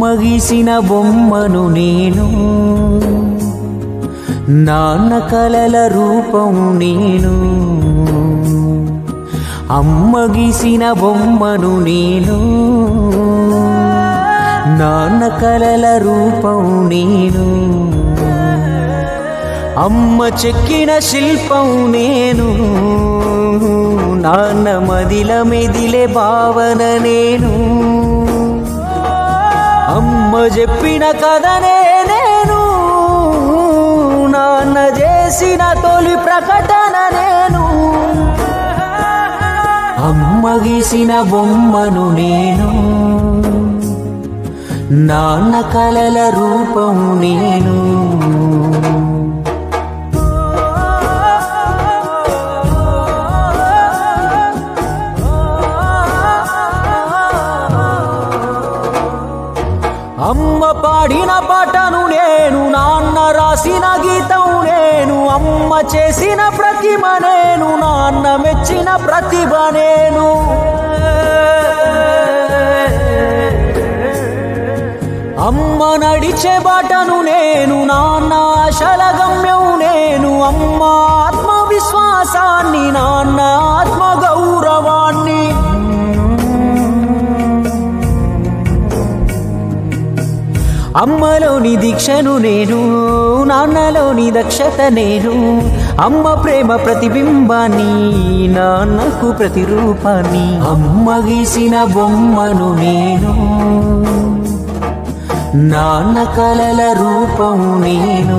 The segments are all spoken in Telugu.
అమ్మ గీసిన బొమ్మను నేను నాన్న కలల రూపం నేను అమ్మ గీసిన బొమ్మను నేను నాన్న కలల రూపం నేను అమ్మ చెక్కిన శిల్పం నేను నాన్న మదిల మెదిలే భావన నేను అమ్మ చెప్పిన కథనే నేను నాన్న చేసిన తొలి ప్రకటన నేను అమ్మ గీసిన బొమ్మను నేను నాన్న కలల రూపం నేను అమ్మ పాడిన పాటను నేను నాన్న రాసిన గీతం నేను అమ్మ చేసిన ప్రతిమ నేను నాన్న మెచ్చిన ప్రతిభ నేను అమ్మ నడిచే బాటను నేను నాన్న ఆశల గమ్యం నేను అమ్మ ఆత్మవిశ్వాసాన్ని నాన్న ఆత్మ గౌరవాన్ని అమ్మలోని దీక్షను నేను నాన్నలోని దక్షత నేను అమ్మ ప్రేమ ప్రతిబింబాన్ని నాన్నకు ప్రతిరూపాన్ని అమ్మ గీసిన బొమ్మను నేను నాన్న కలల రూపం నేను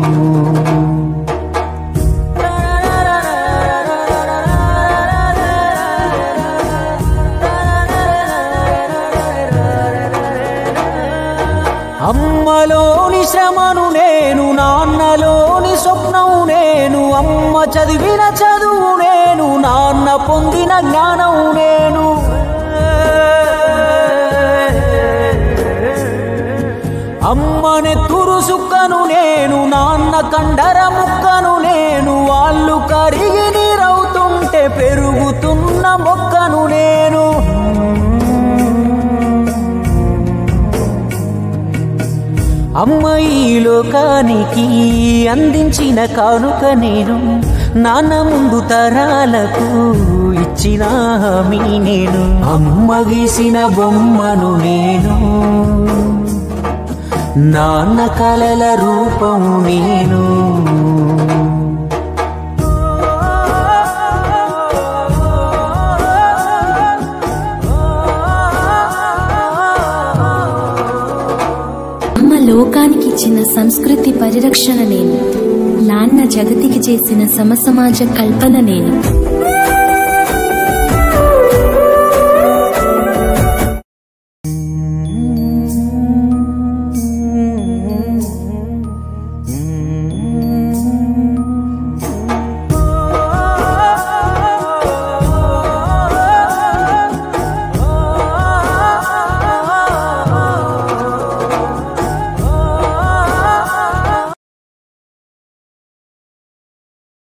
అమ్మలోని శ్రమను నేను నాన్నలోని స్వప్నం నేను అమ్మ చదివిన చదువు నేను నాన్న పొందిన జ్ఞానం నేను అమ్మని తురు సుక్కను నేను నాన్న కండర ముక్కను నేను వాళ్ళు కరిగి నీరవుతుంటే పెరుగుతున్న మొక్కను నేను అమ్మ ఈ లోకానికి అందించిన కానుక నేను నాన్న ముందు తరాలకు ఇచ్చిన హామీ నేను అమ్మ గీసిన బొమ్మను నేను నాన్న కలల రూపం నేను అమ్మ లోకానికి ఇచ్చిన సంస్కృతి పరిరక్షణ నేను నాన్న జగతికి చేసిన సమసమాజ కల్పన నేను